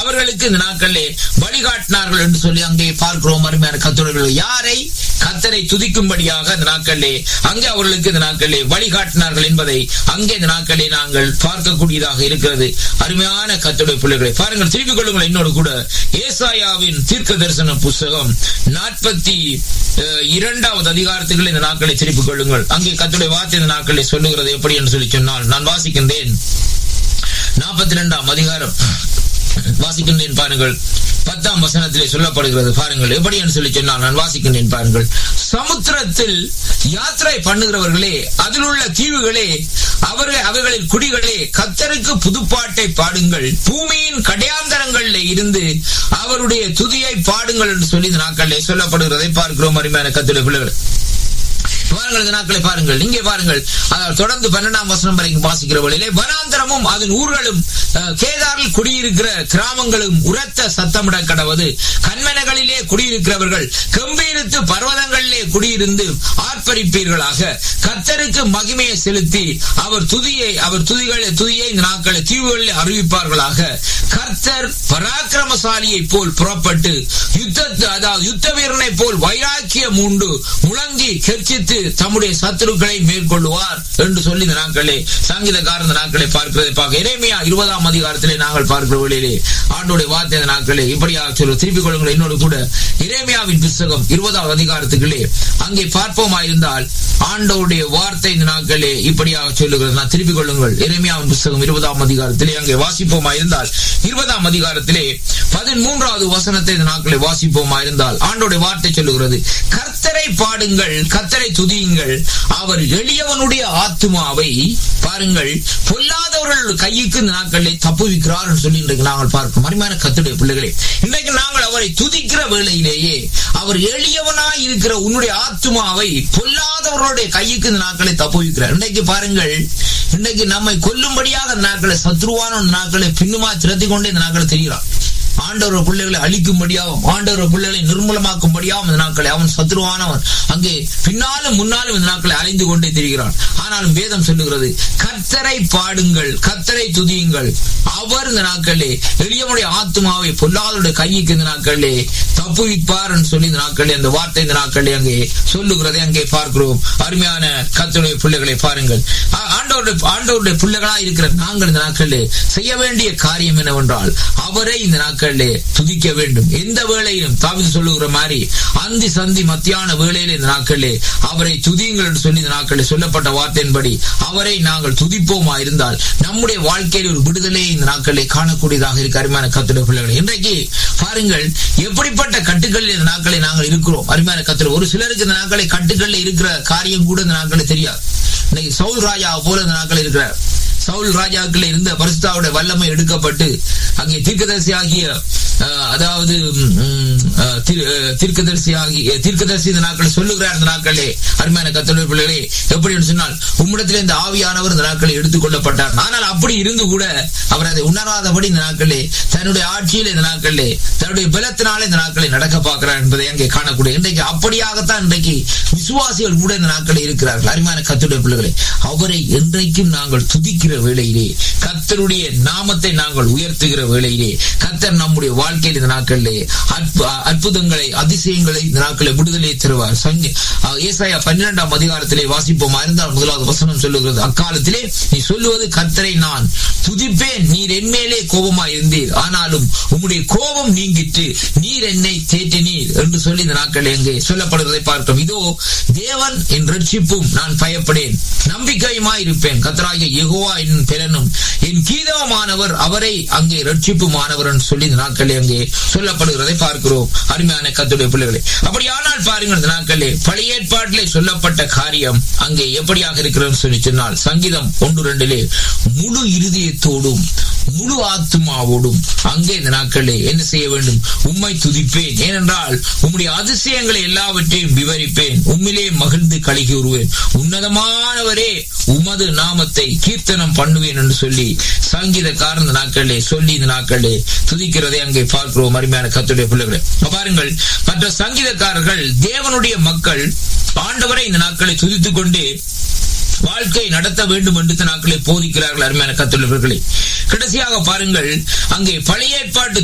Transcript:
அவர்களுக்கு இந்த நாட்களிலே வழிகாட்டினார்கள் என்று சொல்லி அங்கே பார்க்கிறோம் அருமையான கத்தோடர்கள் யாரை கத்தரை துதிக்கும்படியாக இந்த நாட்களிலே அங்கே அவர்களுக்கு இந்த நாட்களிலே வழிகாட்டினார்கள் என்பதை அங்கே இந்த நாட்களிலே நாங்கள் பார்க்கக்கூடியதாக இருக்கிறது அருமையான கத்தோடைய பிள்ளைகளை பாருங்கள் திருப்பிக் கொள்ளுங்கள் என்னோடு கூட ஏசாயாவின் தீர்க்க தரிசன புஸ்தகம் நாற்பத்தி இரண்டாவது அதிகாரத்துக்குள் இந்த நாட்களை திருப்பிக் கொள்ளுங்கள் அங்கே கத்துடைய வார்த்தை இந்த நாட்களை சொல்லுகிறது எப்படி என்று சொல்லி சொன்னால் நான் வாசிக்கின்றேன் நாற்பத்தி இரண்டாம் அதிகாரம் வாசிக்கின்றேன் பாருங்கள் பத்தாம் வசனத்திலே சொல்லப்படுகிறது பாருங்கள் எப்படி என்று சொல்லி சொன்னால் நான் வாசிக்கின்றேன் பாருங்கள் சமுத்திரத்தில் யாத்திரை பண்ணுகிறவர்களே அதில் உள்ள தீவுகளே அவர்கள் அவர்களின் குடிகளே கத்தருக்கு புதுப்பாட்டை பாடுங்கள் பூமியின் கடையாந்தரங்களில் இருந்து அவருடைய துதியை பாடுங்கள் என்று சொல்லி இந்த நாட்களிலே சொல்லப்படுகிறதை பார்க்கிறோம் அருமையான கத்துடைய பிள்ளைகள் பாருங்கள் இந்த நாட்களை பாருங்கள் இங்கே பாருங்கள் தொடர்ந்து பன்னெண்டாம் வசனம் வரைக்கும் வாசிக்கிற வழியிலே வனாந்தரமும் அதன் ஊர்களும் கேதாரில் குடியிருக்கிற கிராமங்களும் உரத்த சத்தமிட கடவது கண்மனைகளிலே குடியிருக்கிறவர்கள் கம்பீரித்து பர்வதங்களிலே குடியிருந்து ஆர்ப்பரிப்பீர்களாக கத்தருக்கு மகிமையை செலுத்தி அவர் துதியை அவர் துதிகளை துதியை இந்த நாட்களை தீவுகளில் அறிவிப்பார்களாக கர்த்தர் பராக்கிரமசாலியை போல் புறப்பட்டு யுத்த அதாவது யுத்த வீரனை போல் வைராக்கியம் உண்டு முழங்கி கெர்ச்சித்து தம்முடைய சத்துருக்களை மேற்கொள்வார் என்று சொல்லி இந்த நாட்களே சங்கீதக்கார இந்த நாட்களை பார்க்கிறதை பார்க்க இறைமையா இருபதாம் அதிகாரத்திலே நாங்கள் பார்க்கிற வழியிலே ஆண்டோடைய வார்த்தை இந்த நாட்களே இப்படியாக சொல்ல திருப்பிக் கொள்ளுங்கள் என்னோடு கூட இறைமையாவின் புஸ்தகம் இருபதாவது அதிகாரத்துக்குள்ளே அங்கே பார்ப்போமா இருந்தால் ஆண்டோடைய வார்த்தை இந்த நாட்களே இப்படியாக சொல்லுகிறது நான் திருப்பிக் கொள்ளுங்கள் இறைமையாவின் புஸ்தகம் இருபதாம் அதிகாரத்திலே அங்கே வாசிப்போமா இருந்தால் இருபதாம் அதிகாரத்திலே பதிமூன்றாவது வசனத்தை இந்த நாட்களை வாசிப்போமா இருந்தால் ஆண்டோடைய வார்த்தை சொல்லுகிறது கர்த்தரை பாடுங்கள் கர்த்தரை துதியுங்கள் அவர் எளியவனுடைய ஆத்மாவை பாருங்கள் பொல்லாதவர்கள் கையுக்கு இந்த நாட்களில் தப்புவிக்கிறார் என்று சொல்லி இன்றைக்கு நாங்கள் பார்க்கிறோம் அருமையான கத்துடைய பிள்ளைகளே இன்றைக்கு நாங்கள் அவரை துதிக்கிற வேளையிலேயே அவர் எளியவனாய் இருக்கிற உன்னுடைய ஆத்மாவை பொல்லாதவர்களுடைய கையுக்கு இந்த நாட்களை தப்புவிக்கிறார் இன்றைக்கு பாருங்கள் இன்றைக்கு நம்மை கொல்லும்படியாக இந்த நாட்களை சத்ருவான நாட்களை பின்னுமா திரத்தி கொண்டே இந்த நாட்களை தெரிகிறான் ஆண்டவர் பிள்ளைகளை அழிக்கும்படியாகவும் ஆண்டவர் பிள்ளைகளை நிர்மூலமாக்கும்படியாகவும் இந்த நாட்களை அவன் சத்ருவானவன் அங்கே பின்னாலும் முன்னாலும் இந்த நாட்களை அலைந்து கொண்டே திரிகிறான் ஆனாலும் வேதம் சொல்லுகிறது கத்தரை பாடுங்கள் கத்தரை துதியுங்கள் அவர் இந்த நாட்களே எளியவனுடைய ஆத்மாவை பொல்லாதவருடைய கைக்கு இந்த நாட்களே தப்புவிப்பார் சொல்லி இந்த நாட்களே அந்த வார்த்தை இந்த நாட்களே அங்கே சொல்லுகிறதை அங்கே பார்க்கிறோம் அருமையான கத்தருடைய பிள்ளைகளை பாருங்கள் ஆண்டவருடைய ஆண்டவருடைய பிள்ளைகளா இருக்கிற நாங்கள் இந்த நாட்களே செய்ய வேண்டிய காரியம் என்னவென்றால் அவரை இந்த நாட்கள் நாட்களிலே துதிக்க வேண்டும் எந்த வேளையிலும் தாவிது சொல்லுகிற மாதிரி அந்தி சந்தி மத்தியான வேளையில இந்த நாட்களிலே அவரை துதியுங்கள் என்று சொல்லி இந்த நாட்களில் சொல்லப்பட்ட வார்த்தையின்படி அவரை நாங்கள் துதிப்போமா இருந்தால் நம்முடைய வாழ்க்கையில் ஒரு விடுதலையை இந்த நாட்களிலே காணக்கூடியதாக இருக்க அருமையான கத்துடைய பிள்ளைகளை இன்றைக்கு பாருங்கள் எப்படிப்பட்ட கட்டுக்களில் இந்த நாட்களை நாங்கள் இருக்கிறோம் அருமையான கத்துடைய ஒரு சிலருக்கு இந்த நாட்களை கட்டுக்களில் இருக்கிற காரியம் கூட இந்த நாட்களில் தெரியாது இன்னைக்கு சவுல் ராஜா போல இந்த நாட்கள் இருக்கிறார் சவுல் ராஜாக்கள் இருந்த பரிசுத்தாவுடைய வல்லமை எடுக்கப்பட்டு அங்கே தீர்க்கதரிசி ஆகிய அதாவது தீர்க்கதரிசி ஆகிய தீர்க்கதரிசி இந்த நாட்கள் சொல்லுகிறார் இந்த நாட்களே அருமையான கத்தோடைய பிள்ளைகளே எப்படி சொன்னால் உம்மிடத்திலே இந்த ஆவியானவர் இந்த நாட்களை எடுத்துக் கொள்ளப்பட்டார் ஆனால் அப்படி இருந்து கூட அவர் அதை உணராதபடி இந்த நாட்களே தன்னுடைய ஆட்சியில் இந்த நாட்களே தன்னுடைய பலத்தினாலே இந்த நாட்களை நடக்க பார்க்கிறார் என்பதை அங்கே காணக்கூடிய இன்றைக்கு அப்படியாகத்தான் இன்றைக்கு விசுவாசிகள் கூட இந்த நாட்களில் இருக்கிறார்கள் அருமையான கத்துடைய பிள்ளைகளை அவரை என்றைக்கும் நாங்கள் துதிக்கிற வேளையிலே கத்தருடைய நாமத்தை நாங்கள் உயர்த்துகிற வேளையிலே கத்தர் நம்முடைய வாழ்க்கையில் இந்த நாட்களிலே அற்புதங்களை அதிசயங்களை இந்த நாட்களில் விடுதலையை தருவார் சங்க ஏசாயா பன்னிரெண்டாம் அதிகாரத்திலே வாசிப்போமா இருந்தால் முதலாவது வசனம் சொல்லுகிறது அக்காலத்திலே நீ சொல்லுவது கத்தரை நான் துதிப்பேன் நீர் என்மேலே கோபமா இருந்தீர் ஆனாலும் உம்முடைய கோபம் நீங்கிட்டு நீர் என்னை தேற்றினீர் என்று சொல்லி இந்த நாட்கள் எங்கே சொல்லப்படுவதை பார்க்கிறோம் இதோ தேவன் என் ரட்சிப்பும் நான் பயப்படேன் நம்பிக்கையுமாய் இருப்பேன் கத்தராகிய யெகோவா என் பெலனும் என் கீதமானவர் அவரை அங்கே ரட்சிப்புமானவர் என்று சொல்லி இந்த நாட்களே அங்கே சொல்லப்படுகிறதை பார்க்கிறோம் அருமையான கத்துடைய பிள்ளைகளை அப்படியானால் பாருங்கள் இந்த நாட்களே பழைய ஏற்பாட்டிலே சொல்லப்பட்ட காரியம் அங்கே எப்படியாக இருக்கிறது சொல்லி சொன்னால் சங்கீதம் ஒன்று ரெண்டிலே முழு இருதயத்தோடும் முழு ஆத்மாவோடும் அங்கே இந்த நாட்களே என்ன செய்ய வேண்டும் உம்மை துதிப்பேன் ஏனென்றால் உம்முடைய அதிசயங்களை எல்லாவற்றையும் விவரிப்பேன் உம்மிலே மகிழ்ந்து கழகி உருவேன் உன்னதமானவரே உமது நாமத்தை கீர்த்தனம் பண்ணுவேன் என்று சொல்லி சங்கீதக்காரன் இந்த நாட்களே சொல்லி இந்த நாட்களே துதிக்கிறதை அங்கே பார்க்கிறோம் அருமையான கத்துடைய பிள்ளைகளை பாருங்கள் மற்ற சங்கீதக்காரர்கள் தேவனுடைய மக்கள் ஆண்டவரை இந்த நாட்களை துதித்துக் கொண்டே வாழ்க்கை நடத்த வேண்டும் என்று நாட்களை போதிக்கிறார்கள் அருமையான கத்துள்ளவர்களை கடைசியாக பாருங்கள் அங்கே பழைய ஏற்பாட்டு